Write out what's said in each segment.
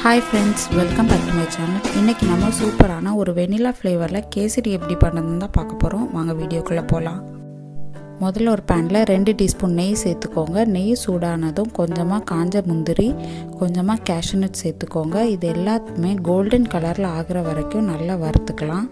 hi friends welcome back to my channel இன்றைக்கி நம்ம சூப்பரான ஒரு வெனிலா ஃப்ளேவரில் கேசரி எப்படி பண்ணுறதுன்னு தான் பார்க்க போகிறோம் வாங்க வீடியோக்குள்ளே போகலாம் முதல்ல ஒரு பேனில் ரெண்டு டீஸ்பூன் நெய் சேர்த்துக்கோங்க நெய் சூடானதும் கொஞ்சமாக காஞ்ச முந்திரி கொஞ்சமாக கேஷ்நட் சேர்த்துக்கோங்க இது எல்லாத்துமே கோல்டன் கலரில் ஆகிற வரைக்கும் நல்லா வறுத்துக்கலாம்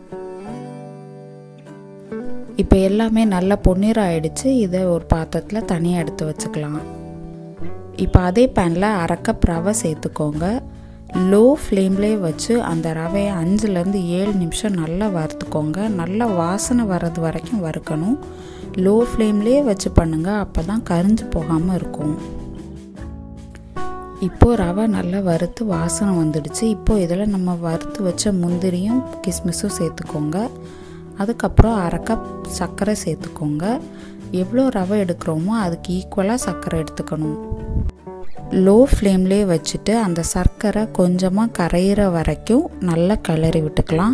இப்போ எல்லாமே நல்லா பொன்னிறம் ஆயிடுச்சு இதை ஒரு பாத்திரத்தில் தனியாக எடுத்து வச்சுக்கலாம் இப்போ அதே பேனில் அரை கப் ரவை சேர்த்துக்கோங்க லோ ஃப்ளேம்லேயே வச்சு அந்த ரவையை அஞ்சுலேருந்து ஏழு நிமிஷம் நல்லா வறுத்துக்கோங்க நல்லா வாசனை வர்றது வரைக்கும் வறுக்கணும் லோ ஃப்ளேம்லேயே வச்சு பண்ணுங்கள் அப்போ தான் கரிஞ்சு போகாமல் இருக்கும் இப்போது ரவை நல்லா வறுத்து வாசனை வந்துடுச்சு இப்போது இதில் நம்ம வறுத்து வச்ச முந்திரியும் கிஸ்மிஸும் சேர்த்துக்கோங்க அதுக்கப்புறம் அரை கப் சர்க்கரை சேர்த்துக்கோங்க எவ்வளோ ரவை எடுக்கிறோமோ அதுக்கு ஈக்குவலாக சர்க்கரை எடுத்துக்கணும் லோ ஃப்ளேம்லேயே வச்சுட்டு அந்த சர்க்கரை கொஞ்சமாக கரையிற வரைக்கும் நல்லா கிளறி விட்டுக்கலாம்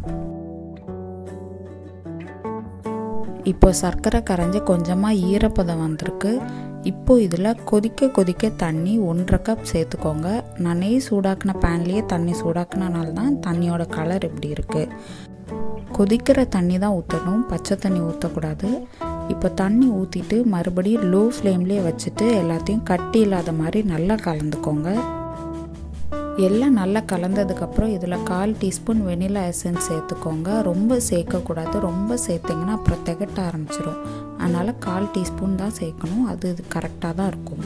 இப்போ சர்க்கரை கரைஞ்சி கொஞ்சமாக ஈரப்பதம் வந்திருக்கு இப்போ இதில் கொதிக்க கொதிக்க தண்ணி ஒன்றரை கப் சேர்த்துக்கோங்க நான் நெய் சூடாக்கின பேன்லேயே தண்ணி சூடாக்கினால தான் தண்ணியோட கலர் இப்படி இருக்குது கொதிக்கிற தண்ணி தான் ஊற்றணும் பச்சை தண்ணி ஊற்றக்கூடாது இப்போ தண்ணி ஊற்றிட்டு மறுபடியும் லோ ஃப்ளேம்லேயே வச்சுட்டு எல்லாத்தையும் கட்டி இல்லாத மாதிரி நல்லா கலந்துக்கோங்க எல்லாம் நல்லா கலந்ததுக்கப்புறம் இதில் கால் டீஸ்பூன் வெனிலா எசன்ஸ் சேர்த்துக்கோங்க ரொம்ப சேர்க்கக்கூடாது ரொம்ப சேர்த்திங்கன்னா அப்புறம் திகட்ட ஆரம்பிச்சிடும் அதனால் கால் டீஸ்பூன் தான் சேர்க்கணும் அது இது கரெக்டாக தான் இருக்கும்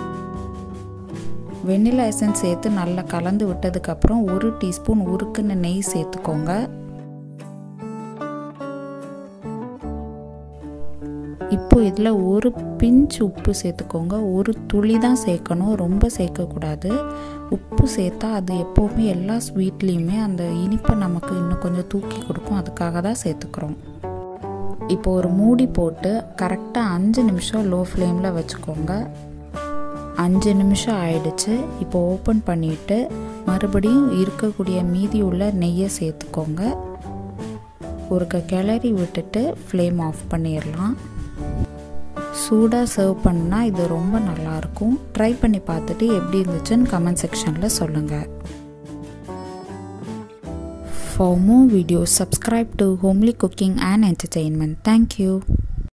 வெனிலா எசன்ஸ் சேர்த்து நல்லா கலந்து விட்டதுக்கப்புறம் ஒரு டீஸ்பூன் உருக்குன்னு நெய் சேர்த்துக்கோங்க இப்போ இதில் ஒரு பிஞ்ச் உப்பு சேர்த்துக்கோங்க ஒரு துளி தான் சேர்க்கணும் ரொம்ப சேர்க்கக்கூடாது உப்பு சேர்த்தா அது எப்போவுமே எல்லா ஸ்வீட்லேயுமே அந்த இனிப்பை நமக்கு இன்னும் கொஞ்சம் தூக்கி கொடுக்கும் அதுக்காக தான் சேர்த்துக்கிறோம் இப்போ ஒரு மூடி போட்டு கரெக்டாக அஞ்சு நிமிஷம் லோ ஃப்ளேமில் வச்சுக்கோங்க அஞ்சு நிமிஷம் ஆயிடுச்சு இப்போ ஓப்பன் பண்ணிவிட்டு மறுபடியும் இருக்கக்கூடிய மீதி உள்ள நெய்யை சேர்த்துக்கோங்க ஒரு கிளறி விட்டுட்டு ஃப்ளேம் ஆஃப் பண்ணிடலாம் சூடாக சர்வ் பண்ணால் இது ரொம்ப நல்லாயிருக்கும் ட்ரை பண்ணி பார்த்துட்டு எப்படி இருந்துச்சுன்னு கமெண்ட் செக்ஷனில் சொல்லுங்கள் for more videos subscribe to homely cooking and entertainment thank you